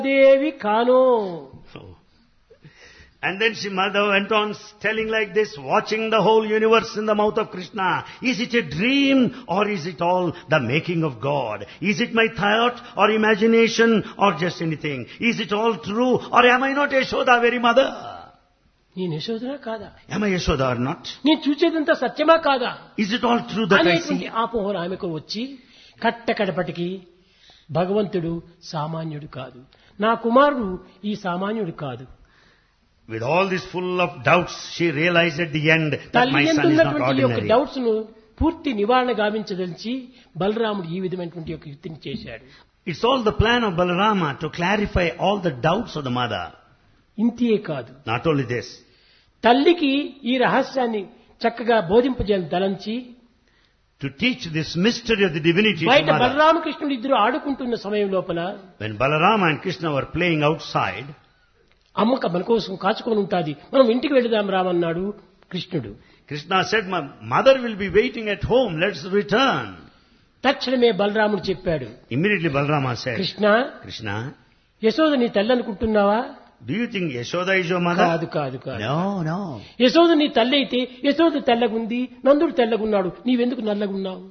Devi Kano And then she mother went on telling like this, watching the whole universe in the mouth of Krishna. Is it a dream or is it all the making of God? Is it my thought or imagination or just anything? Is it all true or am I not Yashoda very mother? నేను యశోదనా కాదా Am I Yashoda or not? నేను చూసేదంతా సత్యమా కాదా Is it all true that I అనేటువంటి see? ఆపోహన ఆమెకు వచ్చి కట్టకడపటికి భగవంతుడు సామాన్యుడు కాదు నా కుమారుడు ఈ సామాన్యుడు కాదు With all this full of doubts, she realized at the end that తల్లి my son is not ఎందున్నటువంటి యొక్క ordinary. డౌట్స్ ను పూర్తి నివారణ గావించదలిచి బలరాముడు ఈ విధమైనటువంటి యొక్క యుక్తిని చేశాడు It's all the plan of Balarama to clarify all the doubts of the mother. ఇంతియే కాదు Not only this, తల్లికి ఈ రహస్యాన్ని చక్కగా బోధింపజేయాలని తలంచి to teach this mystery of the divinity to బయట mother. బలరామకృష్ణుడు ఇద్దరు ఆడుకుంటున్న సమయం లోపల When Balarama and Krishna were playing outside, అమ్మక మన కోసం కాచుకొని ఉంటాది మనం ఇంటికి వెళదాం రామన్నాడు కృష్ణుడు Krishna said, My mother will be waiting at home, let's return. తక్షణమే బలరాముడు చెప్పాడు Immediately Balarama said, Krishna Krishna, Yashoda నీ తల్లి అనుకుంటున్నావా do you think Yashoda is your కాదు mother? కాదు కాదు No, no. యశోద నీ తల్లి అయితే యశోద తెల్లగుంది నందుడు తెల్లగున్నాడు నీవెందుకు నల్లగున్నావు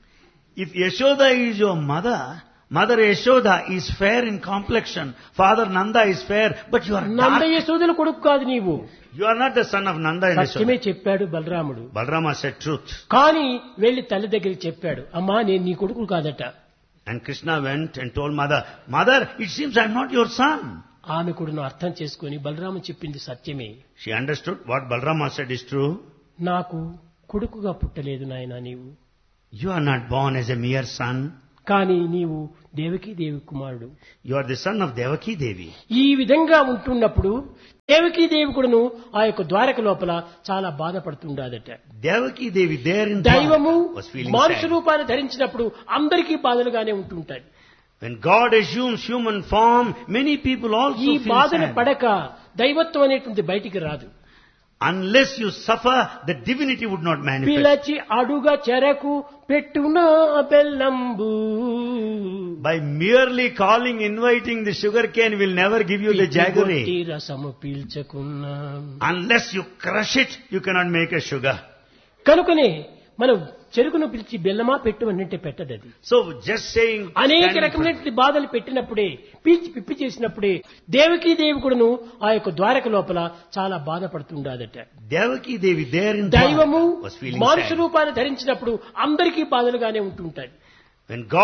If Yashoda is your mother, Mother Yashoda is fair in complexion, Father Nanda is fair, but you are Nanda dark. యశోదల కొడుకు కాదు నీవు You are not the son of Nanda and సత్యమే Yashoda. చెప్పాడు బలరాముడు Balarama said truth. కానీ వెళ్లి తల్లి దగ్గరికి చెప్పాడు అమ్మా నేను నీ కొడుకు కాదట And Krishna went and told mother, Mother, it seems I am not your son. ఆమె కూడా అర్థం చేసుకుని బలరాము చెప్పింది సత్యమే She understood what Balarama said is true. నాకు కొడుకుగా పుట్టలేదు నాయనా నీవు You are not born as a mere son. కానీ నీవు దేవకి దేవి కుమారుడు You are the son of Devaki Devi. ఈ విధంగా ఉంటున్నప్పుడు దేవకీ దేవి కూడాను ఆ యొక్క ద్వారక లోపల చాలా బాధపడుతుండదట Devaki Devi there in దైవము Dwarka was feeling మానుష sad. రూపాన్ని ధరించినప్పుడు అందరికీ బాధలుగానే ఉంటుంటాయి When God assumes human form, many people also ఈ feel బాధలు sad. పడక దైవత్వం అనేటువంటి బయటికి రాదు Unless you suffer, the divinity would not manifest. పిలచి అడుగ చెరకు పెట్టునా బెల్లంబు By merely calling, inviting the sugar cane will never give you the పిచ్చి jaggery. రసము పీల్చకున్నా Unless you crush it, you cannot make a sugar. కనుకనే మనం చెరుకును పిలిచి బెల్లమా పెట్టు అంటే పెట్టదు అది So just saying, అనేక standing for- రకమైనటువంటి బాధలు పెట్టినప్పుడే పీల్చి పిప్పి చేసినప్పుడే దేవకీ దేవి కూడాను ఆ యొక్క ద్వారక లోపల చాలా బాధపడుతుండదట Devaki Devi there in దైవము Dwarka was feeling మానుష sad. రూపాన్ని ధరించినప్పుడు అందరికీ బాధలుగానే ఉంటుంటాయి When God